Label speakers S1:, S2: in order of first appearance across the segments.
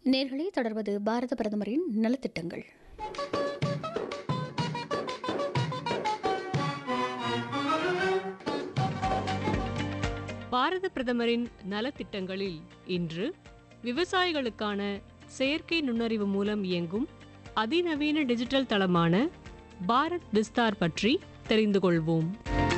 S1: நேர்களே தொடர்வது பாரத பிரதமரின் நலத்திட்டங்கள்
S2: பாரத பிரதமரின் நலத்திட்டங்களில் இன்று விவசாயிகளுக்கான செயற்கை நுண்ணறிவு மூலம் இயங்கும் அதிநவீன டிஜிட்டல் தளமான பாரத் விஸ்தார் பற்றி தெரிந்து கொள்வோம்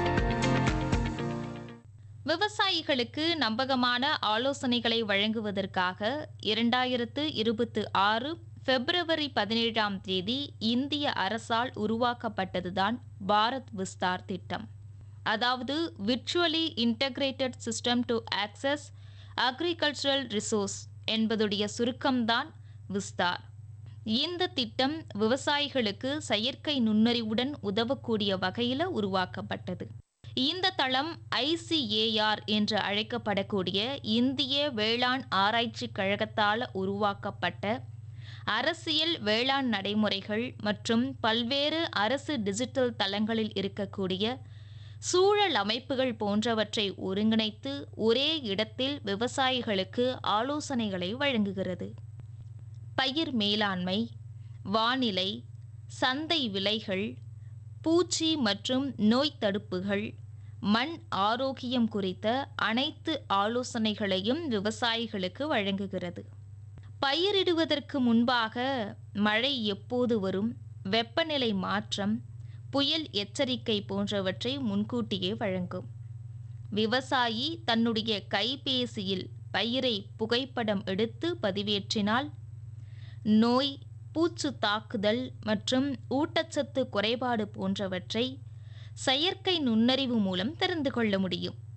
S3: விவசாயிகளுக்கு நம்பகமான ஆலோசனைகளை வழங்குவதற்காக இரண்டாயிரத்து இருபத்து ஆறு பிப்ரவரி பதினேழாம் தேதி இந்திய அரசால் உருவாக்கப்பட்டதுதான் பாரத் விஸ்தார் திட்டம் அதாவது virtually integrated system to access agricultural resource என்பதுடைய சுருக்கம்தான் விஸ்தார் இந்த திட்டம் விவசாயிகளுக்கு செயற்கை நுண்ணறிவுடன் உதவக்கூடிய வகையில் உருவாக்கப்பட்டது இந்த தளம் ஐசிஏஆர் என்று அழைக்கப்படக்கூடிய இந்திய வேளாண் ஆராய்ச்சி கழகத்தால் உருவாக்கப்பட்ட அரசியல் வேளாண் நடைமுறைகள் மற்றும் பல்வேறு அரசு டிஜிட்டல் தளங்களில் இருக்கக்கூடிய சூழல் அமைப்புகள் போன்றவற்றை ஒருங்கிணைத்து ஒரே இடத்தில் விவசாயிகளுக்கு ஆலோசனைகளை வழங்குகிறது பயிர் மேலாண்மை வானிலை சந்தை விலைகள் பூச்சி மற்றும் நோய் தடுப்புகள் மண் ஆரோக்கியம் குறித்த அனைத்து ஆலோசனைகளையும் விவசாயிகளுக்கு வழங்குகிறது பயிரிடுவதற்கு முன்பாக மழை எப்போது வரும் வெப்பநிலை மாற்றம் புயல் எச்சரிக்கை போன்றவற்றை முன்கூட்டியே வழங்கும் விவசாயி தன்னுடைய கைபேசியில் பயிரை புகைப்படம் எடுத்து பதிவேற்றினால் நோய் பூச்சு தாக்குதல் மற்றும் ஊட்டச்சத்து குறைபாடு போன்றவற்றை செயற்கை நுண்ணறிவு மூலம் தெரிந்து கொள்ள முடியும்